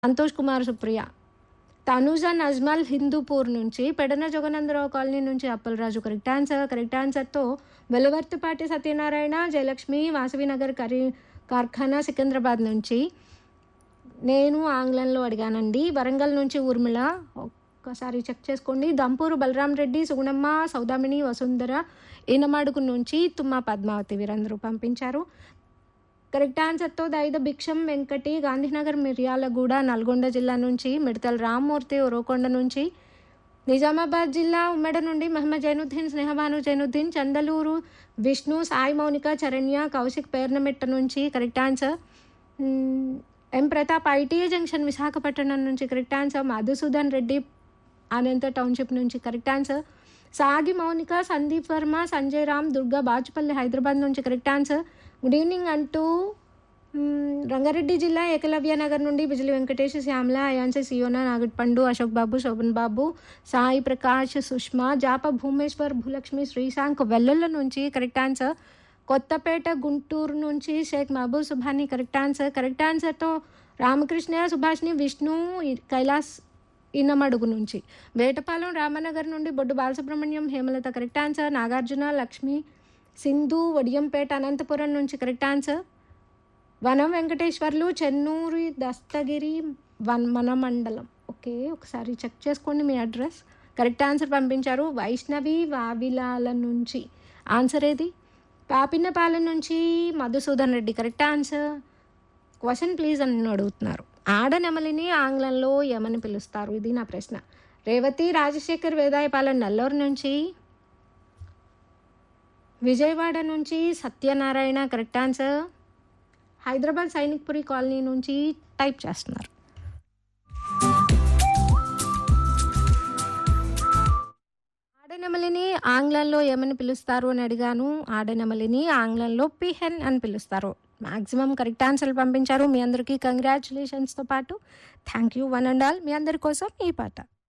సంతోష్ కుమార్ సుప్రియ తనుజ నజ్మల్ హిందూపూర్ నుంచి పెడన జగనందరావు కాలనీ నుంచి Appalaraju correct answer correct ఆన్సర్తో వెలవర్తిపాటి సత్యనారాయణ జయలక్ష్మి వాసవినగర్ కరీ కార్ఖానా సికింద్రాబాద్ నుంచి నేను ఆంగ్లంలో అడిగానండి వరంగల్ నుంచి ఊర్మిళ ఒక్కసారి చెక్ చేసుకోండి దంపూరు బలరాం రెడ్డి సుగుణమ్మ సౌదామిని వసుంధర ఈనమాడుగు నుంచి తుమ్మ పద్మావతి వీరందరూ పంపించారు కరెక్ట్ ఆన్సర్తో దైద భిక్షం వెంకటి గాంధీనగర్ మిర్యాలగూడ నల్గొండ జిల్లా నుంచి మిడతల రామ్మూర్తి ఉరవకొండ నుంచి నిజామాబాద్ జిల్లా ఉమ్మడి నుండి మహమ్మద్ జైనుద్దీన్ స్నేహబాను జైనుద్దీన్ చందలూరు విష్ణు సాయి మౌనిక చరణ్య కౌశిక్ పేర్నమెట్ట నుంచి కరెక్ట్ ఆన్సర్ మ్, M Pratap ITI junction Visakhapatnam నుంచి correct answer Madhusudan Reddy Anantha township నుంచి కరెక్ట్ ఆన్సర్ సాగి మౌనిక సందీప్ వర్మ సంజయ్ రామ్ దుర్గా బాచుపల్లి హైదరాబాద్ నుంచి కరెక్ట్ ఆన్సర్ గుడ్ ఈవినింగ్ అంటూ మ్, రంగారెడ్డి జిల్లా ఏకలవ్య నగర్ నుండి బిజిలి వెంకటేష్ శ్యామల అయాన్సే సియోనా నాగట్ పండు అశోక్ బాబు శోభన్ బాబు సాయి ప్రకాష్ సుష్మా జాప భూమేశ్వర్ భూలక్ష్మి శ్రీశాంక్ వెల్లుల్ల నుంచి కరెక్ట్ ఆన్సర్ కొత్తపేట గుంటూరు నుంచి Sheikh Mahaboob Subhani correct answer correct ఆన్సర్తో రామకృష్ణ సుభాష్ని విష్ణు ఇ- కైలాస్ ఇన్నమడుగు నుంచి వేటపాలెం రామనగర్ నుండి బొడ్డు బాలసుబ్రహ్మణ్యం హేమలత కరెక్ట్ ఆన్సర్ నాగార్జున లక్ష్మి సింధు వడియంపేట అనంతపురం నుంచి కరెక్ట్ ఆన్సర్ వనం వెంకటేశ్వర్లు చెన్నూరి దస్తగిరి వన్ మన మండలం ఓకే ఒకసారి చెక్ చేసుకోండి మీ అడ్రస్ కరెక్ట్ ఆన్సర్ పంపించారు వైష్ణవి వావిలాల నుంచి ఆన్సర్ ఏది పాపిన్నపాలెం నుంచి Madhusudan Reddy correct answer question please అని అడుగుతున్నారు ఆడనెమలిని ఆంగ్లంలో ఏమని పిలుస్తారు ఇది నా ప్రశ్న రేవతి రాజశేఖర్ వేదాయపాలెం నెల్లూరు నుంచి విజయవాడ నుంచి Satyanarayana correct answer Hyderabad Sainikpuri colony నుంచి టైప్ చేస్తున్నారు ఆడనెమలిని ఆంగ్లంలో ఏమని పిలుస్తారు అని అడిగాను ఆడనెమలిని ఆంగ్లంలో పిహెన్ అని పిలుస్తారు మ్యాక్సిమం కరెక్ట్ ఆన్సర్లు పంపించారు మీ అందరికీ కంగ్రాచులేషన్స్తో పాటు thank you one and all మీ అందరి కోసం ఈ పాట